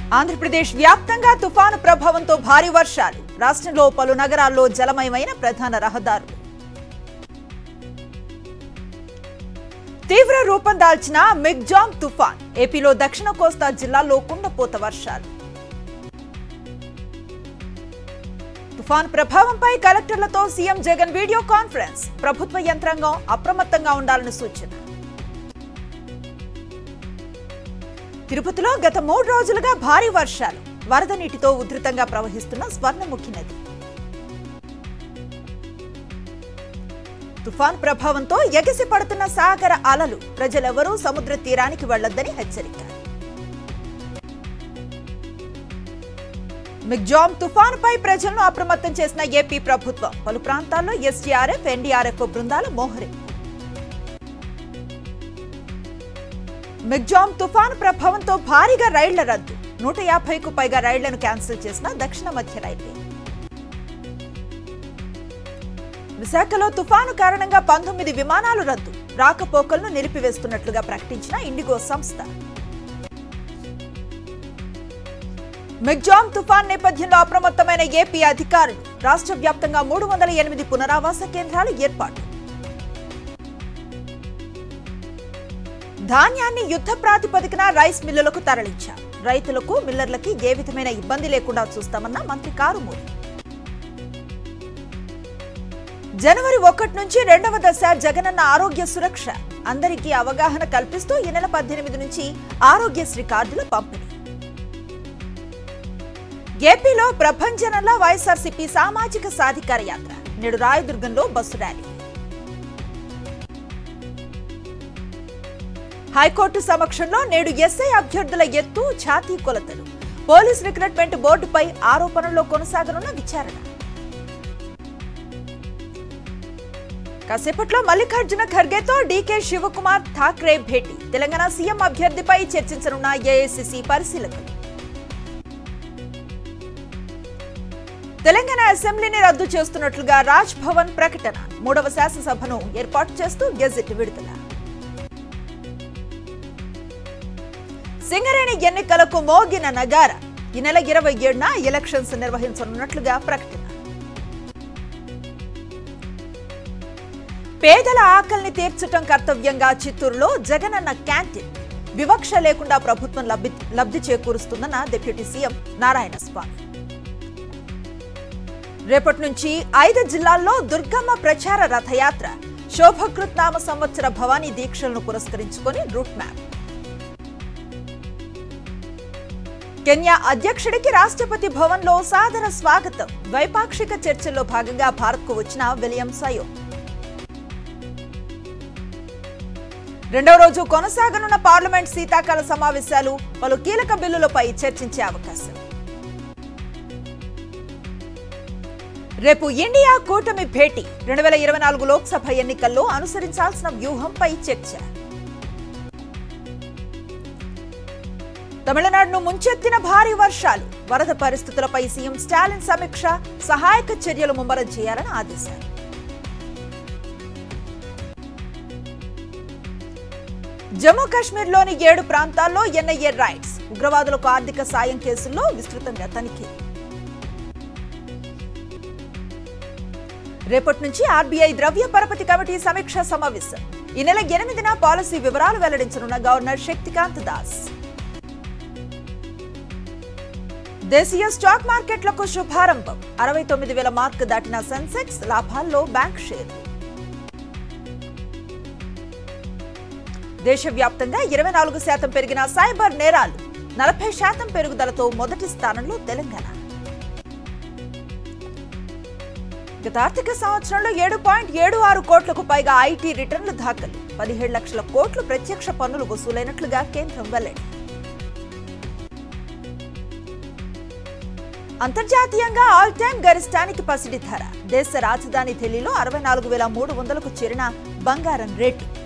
ఆంధ్రప్రదేశ్ వ్యాప్తంగా తుఫాను ప్రభావంతో భారీ వర్షాలు రాష్ట్రంలో పలు నగరాల్లో జలమయమైన ప్రధాన రహదారులు తీవ్ర రూపం దాల్చిన మిగ్జామ్ తుఫాన్ ఏపీలో దక్షిణ కోస్తా జిల్లాల్లో కుండపోత వర్షాలు తుఫాన్ ప్రభావంపై కలెక్టర్లతో సీఎం జగన్ వీడియో కాన్ఫరెన్స్ ప్రభుత్వ యంత్రాంగం అప్రమత్తంగా ఉండాలని సూచన తిరుపతిలో గత మూడు రోజులుగా భారీ వర్షాలు వరద నీటితో ఉధృతంగా ప్రవహిస్తున్న స్వర్ణముఖి నది తుఫాన్ ప్రభావంతో ఎగసి పడుతున్న సాగర అలలు ప్రజలెవరూ సముద్ర తీరానికి వెళ్లొద్దని హెచ్చరిక మిగ్జామ్ తుఫానుపై ప్రజలను అప్రమత్తం చేసిన ఏపీ ప్రభుత్వం పలు ప్రాంతాల్లో ఎస్డీఆర్ఎఫ్ ఎన్డీఆర్ఎఫ్ బృందాలు మోహరింపు మిగ్జామ్ తుఫాను ప్రభావంతో భారీగా రైళ్ల రద్దు నూట యాభైకు పైగా రైళ్లను క్యాన్సిల్ చేసిన దక్షిణ మధ్య రైల్వే విశాఖలో తుఫాను కారణంగా పంతొమ్మిది విమానాలు రద్దు రాకపోకలను నిలిపివేస్తున్నట్లుగా ప్రకటించిన ఇండిగో సంస్థ మిగ్జామ్ తుఫాన్ నేపథ్యంలో అప్రమత్తమైన ఏపీ అధికారులు రాష్ట్ర వ్యాప్తంగా మూడు వందల ఎనిమిది పునరావాస కేంద్రాలు ఏర్పాటు ధాన్యాన్ని యుద్ధ ప్రాతిపదికన రైస్ మిల్లులకు తరలించారు రైతులకు మిల్లర్లకి ఏ విధమైన ఇబ్బంది లేకుండా చూస్తామన్న మంత్రి కారుమూరి జనవరి ఒకటి నుంచి రెండవ దశ జగనన్న ఆరోగ్య సురక్ష అందరికీ అవగాహన కల్పిస్తూ ఈ నెల పద్దెనిమిది నుంచి ఆరోగ్యశ్రీ కార్డుల పంపిణీ ఏపీలో ప్రభంజనంలో వైఎస్ఆర్సీపీ సామాజిక సాధికార యాత్ర నేడు రాయదుర్గంలో బస్సు ర్యాలీ హైకోర్టు సమక్షంలో నేడు ఎస్ఐ అభ్యర్థుల ఎత్తు ఛాతీ కొలతలు పోలీస్ రిక్రూట్మెంట్ బోర్డుపై ఆరోపణల్లో కొనసాగనున్న విచారణ కాసేపట్లో మల్లికార్జున ఖర్గేతో డీకే శివకుమార్ ఠాక్రే భేటీ తెలంగాణ సీఎం అభ్యర్థిపై చర్చించనున్న ఏఐసిసి పరిశీలకులు తెలంగాణ అసెంబ్లీని రద్దు చేస్తున్నట్లుగా రాజ్ భవన్ ప్రకటన మూడవ శాసనసభను ఏర్పాటు చేస్తూ గెజెట్ విడుదల సింగరేణి ఎన్నికలకు మోగిన నగార ఈ నెల ఇరవై ఏడున ఎలక్షన్స్ నిర్వహించనున్నట్లుగా ప్రకటన పేదల ఆకలిని తీర్చటం కర్తవ్యంగా చిత్తూరులో జగనన్న క్యాంటీన్ వివక్ష లేకుండా ప్రభుత్వం లబ్ధి లబ్ధి చేకూరుస్తుందన్న డిప్యూటీ సీఎం నారాయణ స్వామి రేపటి నుంచి ఐదు జిల్లాల్లో దుర్గమ్మ ప్రచార రథయాత్ర శోభకృత్ నామ సంవత్సర భవానీ దీక్షలను పురస్కరించుకొని రూట్ మ్యాప్ కెన్యా అధ్యక్షుడికి రాష్ట్రపతి భవన్లో సాదర స్వాగతం ద్వైపాక్షిక చర్చల్లో భాగంగా భారత్కు వచ్చిన విలియం సయో రెండవ రోజు కొనసాగనున్న పార్లమెంట్ శీతాకాల సమావేశాలు పలు కీలక బిల్లులపై చర్చించే అవకాశం రేపు ఇండియా కూటమి భేటీ రెండు వేల ఇరవై నాలుగు లోక్సభ ఎన్నికల్లో అనుసరించాల్సిన వ్యూహంపై చర్చ తమిళనాడును ముంచెత్తిన భారీ వర్షాలు వరద పరిస్థితులపై సీఎం స్టాలిన్ సమీక్ష సహాయక చర్యలు ముమ్మరం చేయాలని ఆదేశారు జమ్మూ కాశ్మీర్లోని ఏడు ప్రాంతాల్లో ఎన్ఐఏ రైట్స్ ఉగ్రవాదులకు ఆర్థిక సాయం కేసుల్లో విస్తృతంగా తనిఖీ రేపటి నుంచి ఆర్బీఐ ద్రవ్య పరపతి కమిటీ సమీక్ష సమావేశం ఈ నెల ఎనిమిదిన పాలసీ వివరాలు వెల్లడించనున్న గవర్నర్ శక్తికాంత్ దాస్ దేశీయ స్టాక్ మార్కెట్లకు శుభారంభం అరవై తొమ్మిది వేల మార్కు దాటిన సెన్సెక్స్ లాభాల్లో బ్యాంక్ షేర్లు దేశవ్యాప్తంగా ఇరవై నాలుగు శాతం పెరిగిన సైబర్ నేరాలు నలభై శాతం పెరుగుదలతో మొదటి స్థానంలో తెలంగాణ గత ఆర్థిక సంవత్సరంలో ఏడు పాయింట్ ఏడు ఆరు కోట్లకు పైగా ఐటీ రిటర్న్లు దాఖలు పదిహేడు లక్షల కోట్లు ప్రత్యక్ష పన్నులు వసూలైనట్లుగా కేంద్రం వెల్లడి అంతర్జాతీయంగా ఆల్ టైమ్ గరిష్టానికి పసిడి ధర దేశ రాజధాని ఢిల్లీలో అరవై నాలుగు వేల మూడు వందలకు చేరిన బంగారం రేటు